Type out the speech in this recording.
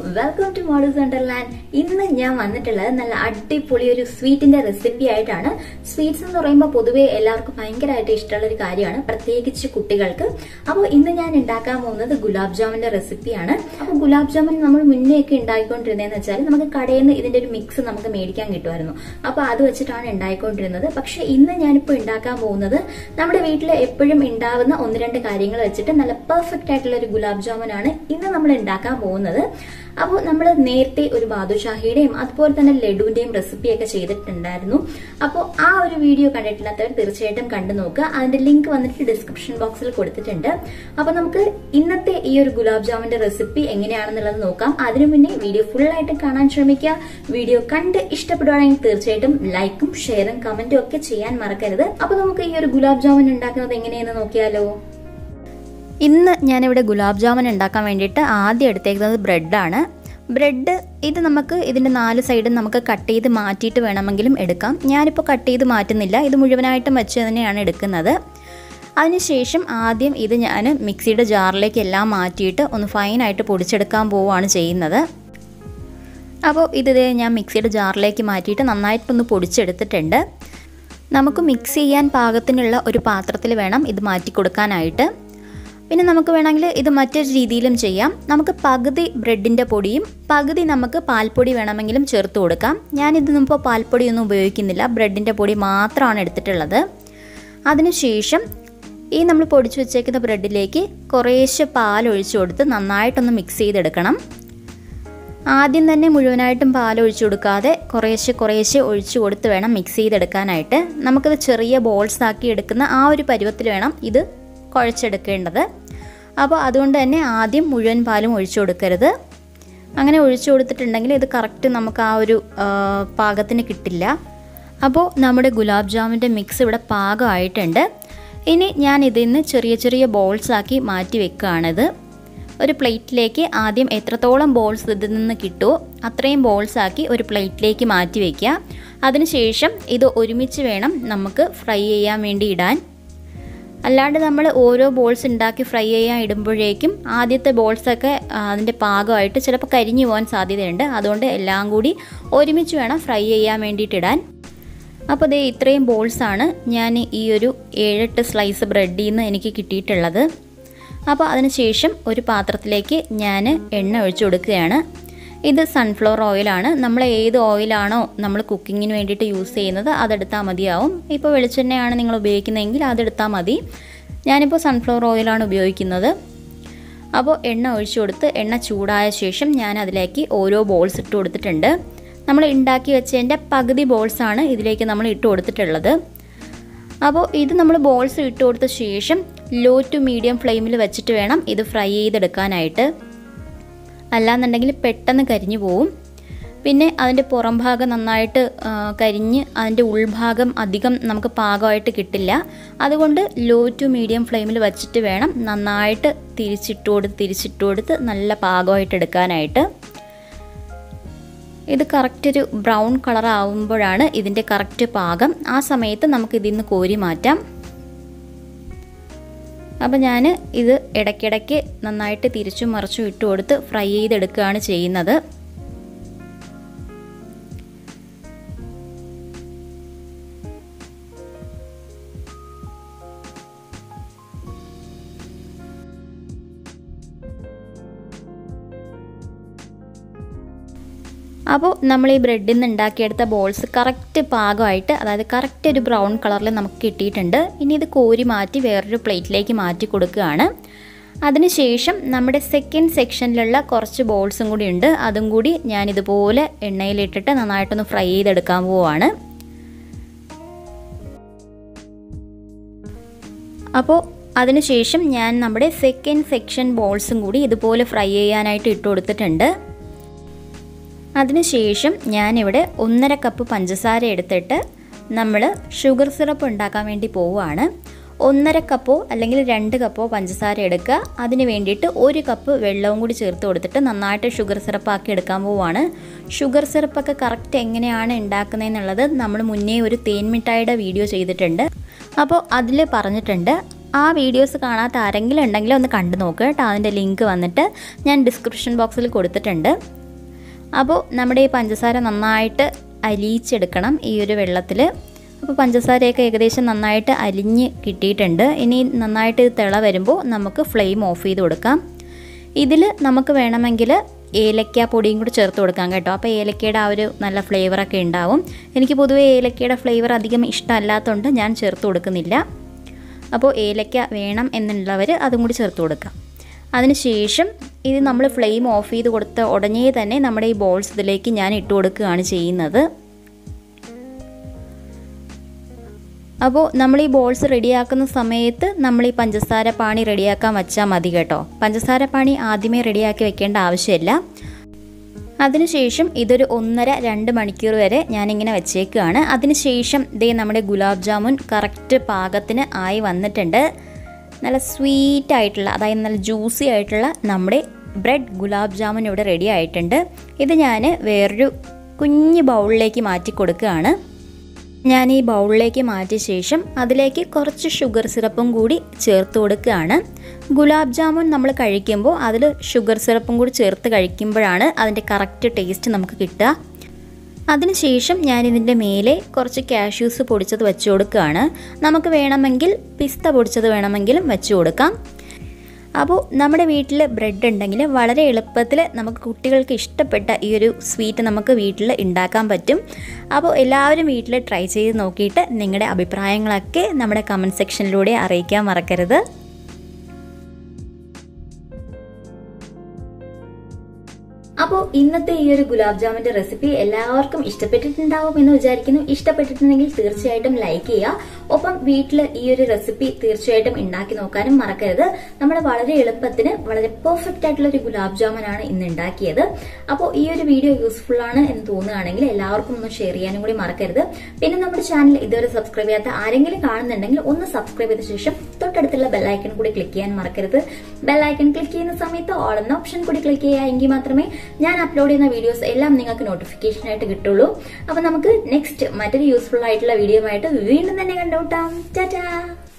welcome two models Wonderland ഇന്ന് ഞാൻ വന്നിട്ടുള്ളത് നല്ല അടിപൊളി ഒരു സ്വീറ്റിന്റെ റെസിപ്പി ആയിട്ടാണ് സ്വീറ്റ്സ് എന്ന് പറയുമ്പോൾ പൊതുവേ എല്ലാവർക്കും ഭയങ്കരമായിട്ട് ഇഷ്ടമുള്ള ഒരു കാര്യമാണ് പ്രത്യേകിച്ച് കുട്ടികൾക്ക് അപ്പോൾ ഇന്ന് ഞാൻ ഉണ്ടാക്കാൻ പോകുന്നത് ഗുലാബ് ജാമുന്റെ റെസിപ്പിയാണ് അപ്പോൾ ഗുലാബ് ജാമുൻ നമ്മൾ മുന്നേ ഒക്കെ ഉണ്ടായിക്കൊണ്ടിരുന്നതെന്ന് വെച്ചാൽ നമുക്ക് കടയിൽ നിന്ന് ഇതിന്റെ ഒരു മിക്സ് നമുക്ക് മേടിക്കാൻ കിട്ടുമായിരുന്നു അപ്പോൾ അത് വെച്ചിട്ടാണ് ഉണ്ടായിക്കൊണ്ടിരുന്നത് പക്ഷെ ഇന്ന് ഞാനിപ്പോൾ ഉണ്ടാക്കാൻ പോകുന്നത് നമ്മുടെ വീട്ടിൽ എപ്പോഴും ഉണ്ടാവുന്ന ഒന്ന് രണ്ട് കാര്യങ്ങൾ വെച്ചിട്ട് നല്ല പെർഫെക്റ്റ് ആയിട്ടുള്ള ഒരു ഗുലാബ് ജാമുനാണ് ഇന്ന് നമ്മൾ ഉണ്ടാക്കാൻ പോകുന്നത് അപ്പോൾ നമ്മൾ നേരത്തെ ഒരു ബാദുഷാഹിയുടെയും അതുപോലെ തന്നെ ലഡുവിന്റെയും റെസിപ്പിയൊക്കെ ചെയ്തിട്ടുണ്ടായിരുന്നു അപ്പോൾ ആ ഒരു വീഡിയോ കണ്ടിട്ടില്ലാത്തവർ തീർച്ചയായിട്ടും കണ്ടു നോക്കുക അതിന്റെ ലിങ്ക് വന്നിട്ട് ഡിസ്ക്രിപ്ഷൻ ബോക്സിൽ കൊടുത്തിട്ടുണ്ട് അപ്പോൾ നമുക്ക് ഇന്നത്തെ ഈ ഒരു ഗുലാബ് ജാമുന്റെ റെസിപ്പി എങ്ങനെയാണെന്നുള്ളത് നോക്കാം അതിനു മുന്നേ വീഡിയോ ഫുൾ ആയിട്ട് കാണാൻ ശ്രമിക്കുക വീഡിയോ കണ്ട് ഇഷ്ടപ്പെടുവാണെങ്കിൽ തീർച്ചയായിട്ടും ലൈക്കും ഷെയറും കമന്റും ഒക്കെ ചെയ്യാൻ മറക്കരുത് അപ്പോൾ നമുക്ക് ഈ ഒരു ഗുലാബ് ജാമുൻ ഉണ്ടാക്കുന്നത് എങ്ങനെയെന്ന് നോക്കിയാലോ ഇന്ന് ഞാനിവിടെ ഗുലാബ് ജാമുൻ ഉണ്ടാക്കാൻ വേണ്ടിയിട്ട് ആദ്യം എടുത്തേക്കുന്നത് ബ്രെഡാണ് ബ്രെഡ് ഇത് നമുക്ക് ഇതിൻ്റെ നാല് സൈഡും നമുക്ക് കട്ട് ചെയ്ത് മാറ്റിയിട്ട് വേണമെങ്കിലും എടുക്കാം ഞാനിപ്പോൾ കട്ട് ചെയ്ത് മാറ്റുന്നില്ല ഇത് മുഴുവനായിട്ടും വെച്ച് തന്നെയാണ് എടുക്കുന്നത് അതിനുശേഷം ആദ്യം ഇത് ഞാൻ മിക്സിയുടെ ജാറിലേക്ക് എല്ലാം മാറ്റിയിട്ട് ഒന്ന് ഫൈനായിട്ട് പൊടിച്ചെടുക്കാൻ പോവുകയാണ് ചെയ്യുന്നത് അപ്പോൾ ഇത് ഞാൻ മിക്സിയുടെ ജാറിലേക്ക് മാറ്റിയിട്ട് നന്നായിട്ടൊന്ന് പൊടിച്ചെടുത്തിട്ടുണ്ട് നമുക്ക് മിക്സ് ചെയ്യാൻ പാകത്തിനുള്ള ഒരു പാത്രത്തിൽ വേണം ഇത് മാറ്റി കൊടുക്കാനായിട്ട് പിന്നെ നമുക്ക് വേണമെങ്കിൽ ഇത് മറ്റൊരു രീതിയിലും ചെയ്യാം നമുക്ക് പകുതി ബ്രെഡിൻ്റെ പൊടിയും പകുതി നമുക്ക് പാൽപ്പൊടി വേണമെങ്കിലും ചേർത്ത് കൊടുക്കാം ഞാനിത് ഇപ്പോൾ പാൽപ്പൊടിയൊന്നും ഉപയോഗിക്കുന്നില്ല ബ്രെഡിൻ്റെ പൊടി മാത്രമാണ് എടുത്തിട്ടുള്ളത് അതിനുശേഷം ഈ നമ്മൾ പൊടിച്ചു വെച്ചേക്കുന്ന ബ്രെഡിലേക്ക് കുറേശ്ശെ പാൽ ഒഴിച്ചു കൊടുത്ത് നന്നായിട്ടൊന്ന് മിക്സ് ചെയ്തെടുക്കണം ആദ്യം തന്നെ മുഴുവനായിട്ടും പാൽ ഒഴിച്ചു കൊടുക്കാതെ കുറേശ്ശെ കുറേശ്ശെ ഒഴിച്ചു കൊടുത്ത് വേണം മിക്സ് ചെയ്തെടുക്കാനായിട്ട് നമുക്കിത് ചെറിയ ബോൾസ് ആക്കി എടുക്കുന്ന ആ ഒരു പരുവത്തിൽ വേണം ഇത് കുഴച്ചെടുക്കേണ്ടത് അപ്പോൾ അതുകൊണ്ട് തന്നെ ആദ്യം മുഴുവൻ പാലും ഒഴിച്ചു കൊടുക്കരുത് അങ്ങനെ ഒഴിച്ചു കൊടുത്തിട്ടുണ്ടെങ്കിൽ ഇത് കറക്റ്റ് നമുക്ക് ആ ഒരു പാകത്തിന് കിട്ടില്ല അപ്പോൾ നമ്മുടെ ഗുലാബ് ജാമുൻ്റെ മിക്സ് ഇവിടെ പാകമായിട്ടുണ്ട് ഇനി ഞാൻ ഇതിൽ നിന്ന് ചെറിയ ചെറിയ ബോൾസ് ആക്കി മാറ്റി വെക്കുകയാണിത് ഒരു പ്ലേറ്റിലേക്ക് ആദ്യം എത്രത്തോളം ബോൾസ് ഇതിൽ നിന്ന് കിട്ടുമോ അത്രയും ബോൾസ് ആക്കി ഒരു പ്ലേറ്റിലേക്ക് മാറ്റി വയ്ക്കുക അതിനുശേഷം ഇത് ഒരുമിച്ച് വേണം നമുക്ക് ഫ്രൈ ചെയ്യാൻ വേണ്ടി ഇടാൻ അല്ലാണ്ട് നമ്മൾ ഓരോ ബോൾസ് ഉണ്ടാക്കി ഫ്രൈ ചെയ്യാൻ ഇടുമ്പോഴേക്കും ആദ്യത്തെ ബോൾസൊക്കെ അതിൻ്റെ പാകമായിട്ട് ചിലപ്പോൾ കരിഞ്ഞു പോകാൻ സാധ്യതയുണ്ട് അതുകൊണ്ട് എല്ലാം കൂടി ഒരുമിച്ച് വേണം ഫ്രൈ ചെയ്യാൻ വേണ്ടിയിട്ടിടാൻ അപ്പോൾ ദേ ഇത്രയും ബോൾസാണ് ഞാൻ ഈ ഒരു ഏഴെട്ട് സ്ലൈസ് ബ്രെഡിൽ നിന്ന് എനിക്ക് കിട്ടിയിട്ടുള്ളത് അപ്പോൾ അതിനുശേഷം ഒരു പാത്രത്തിലേക്ക് ഞാൻ എണ്ണ ഒഴിച്ചു കൊടുക്കുകയാണ് ഇത് സൺഫ്ലവർ ഓയിലാണ് നമ്മൾ ഏത് ഓയിലാണോ നമ്മൾ കുക്കിങ്ങിന് വേണ്ടിയിട്ട് യൂസ് ചെയ്യുന്നത് അതെടുത്താൽ മതിയാവും ഇപ്പോൾ വെളിച്ചെണ്ണയാണ് നിങ്ങൾ ഉപയോഗിക്കുന്നതെങ്കിൽ അതെടുത്താൽ മതി ഞാനിപ്പോൾ സൺഫ്ലവർ ഓയിലാണ് ഉപയോഗിക്കുന്നത് അപ്പോൾ എണ്ണ ഒഴിച്ചു കൊടുത്ത് എണ്ണ ചൂടായ ശേഷം ഞാൻ അതിലേക്ക് ഓരോ ബോൾസ് ഇട്ട് കൊടുത്തിട്ടുണ്ട് നമ്മൾ ഉണ്ടാക്കി വെച്ചതിൻ്റെ പകുതി ബോൾസാണ് ഇതിലേക്ക് നമ്മൾ ഇട്ട് കൊടുത്തിട്ടുള്ളത് അപ്പോൾ ഇത് നമ്മൾ ബോൾസ് ഇട്ട് കൊടുത്ത ശേഷം ലോ ടു മീഡിയം ഫ്ലെയിമിൽ വെച്ചിട്ട് വേണം ഇത് ഫ്രൈ ചെയ്തെടുക്കാനായിട്ട് അല്ലാന്നുണ്ടെങ്കിൽ പെട്ടെന്ന് കരിഞ്ഞു പോവും പിന്നെ അതിൻ്റെ പുറം ഭാഗം നന്നായിട്ട് കരിഞ്ഞ് അതിൻ്റെ ഉൾഭാഗം അധികം നമുക്ക് പാകമായിട്ട് കിട്ടില്ല അതുകൊണ്ട് ലോ ടു മീഡിയം ഫ്ലെയിമിൽ വെച്ചിട്ട് വേണം നന്നായിട്ട് തിരിച്ചിട്ട് കൊടുത്ത് തിരിച്ചിട്ട് കൊടുത്ത് നല്ല പാകമായിട്ട് എടുക്കാനായിട്ട് ഇത് കറക്റ്റ് ഒരു ബ്രൗൺ കളർ ആവുമ്പോഴാണ് ഇതിൻ്റെ കറക്റ്റ് പാകം ആ സമയത്ത് നമുക്ക് ഇതിൽ നിന്ന് കോരി മാറ്റാം അപ്പോൾ ഞാൻ ഇത് ഇടയ്ക്കിടയ്ക്ക് നന്നായിട്ട് തിരിച്ചും മറിച്ചും ഇട്ട് കൊടുത്ത് ഫ്രൈ ചെയ്തെടുക്കുകയാണ് ചെയ്യുന്നത് അപ്പോൾ നമ്മൾ ഈ ബ്രെഡിൽ നിന്ന് ഉണ്ടാക്കിയെടുത്ത ബോൾസ് കറക്റ്റ് പാകമായിട്ട് അതായത് കറക്റ്റ് ഒരു ബ്രൗൺ കളറിൽ നമുക്ക് കിട്ടിയിട്ടുണ്ട് ഇനി ഇത് കോരി മാറ്റി വേറൊരു പ്ലേറ്റിലേക്ക് മാറ്റി കൊടുക്കുകയാണ് അതിനുശേഷം നമ്മുടെ സെക്കൻഡ് സെക്ഷനിലുള്ള കുറച്ച് ബോൾസും കൂടി ഉണ്ട് അതും കൂടി ഞാൻ ഇതുപോലെ എണ്ണയിലിട്ടിട്ട് നന്നായിട്ടൊന്ന് ഫ്രൈ ചെയ്തെടുക്കാൻ പോവുകയാണ് അപ്പോൾ അതിനുശേഷം ഞാൻ നമ്മുടെ സെക്കൻഡ് സെക്ഷൻ ബോൾസും കൂടി ഇതുപോലെ ഫ്രൈ ചെയ്യാനായിട്ട് ഇട്ട് കൊടുത്തിട്ടുണ്ട് അതിനുശേഷം ഞാനിവിടെ ഒന്നര കപ്പ് പഞ്ചസാര എടുത്തിട്ട് നമ്മൾ ഷുഗർ സിറപ്പ് ഉണ്ടാക്കാൻ വേണ്ടി പോവുകയാണ് ഒന്നര കപ്പോ അല്ലെങ്കിൽ രണ്ട് കപ്പോ പഞ്ചസാര എടുക്കുക അതിന് വേണ്ടിയിട്ട് ഒരു കപ്പ് വെള്ളവും കൂടി ചേർത്ത് കൊടുത്തിട്ട് നന്നായിട്ട് ഷുഗർ സിറപ്പാക്കി എടുക്കാൻ പോവുകയാണ് ഷുഗർ സിറപ്പൊക്കെ കറക്റ്റ് എങ്ങനെയാണ് ഉണ്ടാക്കുന്നതെന്നുള്ളത് നമ്മൾ മുന്നേ ഒരു തേൻ മിഠായിയുടെ വീഡിയോ ചെയ്തിട്ടുണ്ട് അപ്പോൾ അതിൽ പറഞ്ഞിട്ടുണ്ട് ആ വീഡിയോസ് കാണാത്ത ആരെങ്കിലും ഉണ്ടെങ്കിൽ ഒന്ന് കണ്ടു നോക്കുക കേട്ടോ അതിൻ്റെ ലിങ്ക് വന്നിട്ട് ഞാൻ ഡിസ്ക്രിപ്ഷൻ ബോക്സിൽ കൊടുത്തിട്ടുണ്ട് അപ്പോൾ നമ്മുടെ ഈ പഞ്ചസാര നന്നായിട്ട് അലിയിച്ചെടുക്കണം ഈ ഒരു വെള്ളത്തിൽ അപ്പോൾ പഞ്ചസാരയൊക്കെ ഏകദേശം നന്നായിട്ട് അലിഞ്ഞ് കിട്ടിയിട്ടുണ്ട് ഇനി നന്നായിട്ട് ഇത് തിള വരുമ്പോൾ നമുക്ക് ഫ്ലെയിം ഓഫ് ചെയ്ത് കൊടുക്കാം ഇതിൽ നമുക്ക് വേണമെങ്കിൽ ഏലക്ക പൊടിയും കൂടി ചേർത്ത് കൊടുക്കാം കേട്ടോ അപ്പോൾ ഏലക്കയുടെ ആ ഒരു നല്ല ഫ്ലേവറൊക്കെ ഉണ്ടാവും എനിക്ക് പൊതുവേ ഏലക്കയുടെ ഫ്ലേവർ അധികം ഇഷ്ടമല്ലാത്തതുകൊണ്ട് ഞാൻ ചേർത്ത് കൊടുക്കുന്നില്ല അപ്പോൾ ഏലക്ക വേണം എന്നുള്ളവർ അതും കൂടി ചേർത്ത് കൊടുക്കാം അതിനുശേഷം ഇത് നമ്മൾ ഫ്ലെയിം ഓഫ് ചെയ്ത് കൊടുത്ത ഉടനെ തന്നെ നമ്മുടെ ഈ ബോൾസ് ഇതിലേക്ക് ഞാൻ ഇട്ട് കൊടുക്കുകയാണ് ചെയ്യുന്നത് അപ്പോൾ നമ്മൾ ഈ ബോൾസ് റെഡിയാക്കുന്ന സമയത്ത് നമ്മൾ ഈ പഞ്ചസാര പാണി റെഡിയാക്കാൻ വെച്ചാൽ മതി കേട്ടോ പഞ്ചസാര പാണി ആദ്യമേ റെഡിയാക്കി വെക്കേണ്ട ആവശ്യമില്ല അതിനുശേഷം ഇതൊരു ഒന്നര രണ്ട് മണിക്കൂർ വരെ ഞാനിങ്ങനെ വെച്ചേക്കുകയാണ് അതിനുശേഷം ഇതേ നമ്മുടെ ഗുലാബ് ജാമുൻ കറക്റ്റ് പാകത്തിന് ആയി വന്നിട്ടുണ്ട് നല്ല സ്വീറ്റ് ആയിട്ടുള്ള അതായത് നല്ല ജ്യൂസി ആയിട്ടുള്ള നമ്മുടെ ബ്രെഡ് ഗുലാബ് ജാമുൻ ഇവിടെ റെഡി ആയിട്ടുണ്ട് ഇത് ഞാൻ വേറൊരു കുഞ്ഞ് ബൗളിലേക്ക് മാറ്റി കൊടുക്കുകയാണ് ഞാൻ ഈ ബൗളിലേക്ക് മാറ്റിയ ശേഷം അതിലേക്ക് കുറച്ച് ഷുഗർ സിറപ്പും കൂടി ചേർത്ത് കൊടുക്കുകയാണ് ഗുലാബ് ജാമുൻ നമ്മൾ കഴിക്കുമ്പോൾ അതിൽ ഷുഗർ സിറപ്പും കൂടി ചേർത്ത് കഴിക്കുമ്പോഴാണ് അതിൻ്റെ കറക്റ്റ് ടേസ്റ്റ് നമുക്ക് കിട്ടുക അതിനുശേഷം ഞാൻ ഇതിൻ്റെ മേലെ കുറച്ച് കാഷ്യൂസ് പൊടിച്ചത് വെച്ച് കൊടുക്കുകയാണ് നമുക്ക് വേണമെങ്കിൽ പിസ്ത പൊടിച്ചത് വേണമെങ്കിലും വെച്ച് കൊടുക്കാം അപ്പോൾ നമ്മുടെ വീട്ടിൽ ബ്രെഡ് ഉണ്ടെങ്കിൽ വളരെ എളുപ്പത്തിൽ നമുക്ക് കുട്ടികൾക്ക് ഇഷ്ടപ്പെട്ട ഈ ഒരു സ്വീറ്റ് നമുക്ക് വീട്ടിൽ ഉണ്ടാക്കാൻ പറ്റും അപ്പോൾ എല്ലാവരും വീട്ടിൽ ട്രൈ ചെയ്ത് നോക്കിയിട്ട് നിങ്ങളുടെ അഭിപ്രായങ്ങളൊക്കെ നമ്മുടെ കമൻറ്റ് സെക്ഷനിലൂടെ അറിയിക്കാൻ മറക്കരുത് അപ്പോൾ ഇന്നത്തെ ഈ ഒരു ഗുലാബ് ജാമിന്റെ റെസിപ്പി എല്ലാവർക്കും ഇഷ്ടപ്പെട്ടിട്ടുണ്ടാവും എന്ന് വിചാരിക്കുന്നു ഇഷ്ടപ്പെട്ടിട്ടുണ്ടെങ്കിൽ തീർച്ചയായിട്ടും ലൈക്ക് ചെയ്യുക ഒപ്പം വീട്ടിൽ ഈ ഒരു റെസിപ്പി തീർച്ചയായിട്ടും ഉണ്ടാക്കി നോക്കാനും മറക്കരുത് നമ്മൾ വളരെ എളുപ്പത്തിന് വളരെ പെർഫെക്റ്റ് ആയിട്ടുള്ള ഒരു ഗുലാബ് ജാമുനാണ് ഇന്ന് ഉണ്ടാക്കിയത് അപ്പോൾ ഈ ഒരു വീഡിയോ യൂസ്ഫുൾ ആണ് എന്ന് തോന്നുകയാണെങ്കിൽ എല്ലാവർക്കും ഒന്ന് ഷെയർ ചെയ്യാനും കൂടി മറക്കരുത് പിന്നെ നമ്മുടെ ചാനൽ ഇതുവരെ സബ്സ്ക്രൈബ് ചെയ്യാത്ത ആരെങ്കിലും കാണുന്നുണ്ടെങ്കിൽ ഒന്ന് സബ്സ്ക്രൈബ് ചെയ്ത ശേഷം തൊട്ടടുത്തുള്ള ബെല്ലൈക്കൺ കൂടി ക്ലിക്ക് ചെയ്യാൻ മറക്കരുത് ബെല്ലൈക്കൺ ക്ലിക്ക് ചെയ്യുന്ന സമയത്ത് ഓൾ എന്ന ഓപ്ഷൻ കൂടി ക്ലിക്ക് ചെയ്യുക എങ്കിൽ മാത്രമേ ഞാൻ അപ്ലോഡ് ചെയ്യുന്ന വീഡിയോസ് എല്ലാം നിങ്ങൾക്ക് നോട്ടിഫിക്കേഷൻ ആയിട്ട് കിട്ടുള്ളൂ അപ്പൊ നമുക്ക് നെക്സ്റ്റ് മറ്റൊരു യൂസ്ഫുൾ ആയിട്ടുള്ള വീഡിയോ ആയിട്ട് വീണ്ടും തന്നെ കണ്ടുമുട്ടാം ടാറ്റാ